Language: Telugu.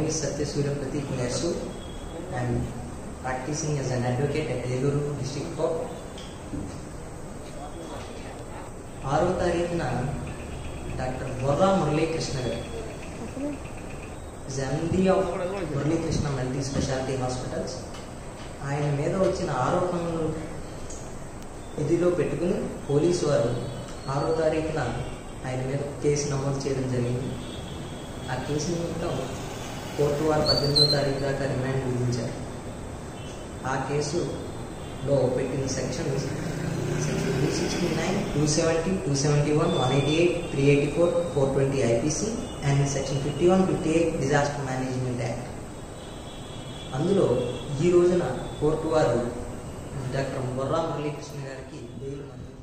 is Satyasura Pratik Nesu. I am practicing as an advocate at Eluru District Court. ఆరో తారీఖున డాక్టర్ బొర్రా మురళీకృష్ణ గారు is MD of Muralikrishna multi speciality hospitals ఆయన మీద వచ్చిన ఆరోపణలు ఇదిలో పెట్టుకుని పోలీసు వారు ఆరో తారీఖున ఆయన మీద కేసు నమోదు చేయడం జరిగింది ఆ కేసు నిమిత్తం కోర్టు వారు పద్దెనిమిదో తారీఖు దాకా రిమాండ్ విధించారు ఆ కేసులో పెట్టిన section section three sixty nine two seventy two seventy one one eighty eight three eighty four four twenty IPC and section fifty one fifty eight disaster management act అందులో ఈ రోజున కోర్టు వారు డాక్టర్ బొర్రా మురళీకృష్ణ గారికి బెయిల్ మంజూరు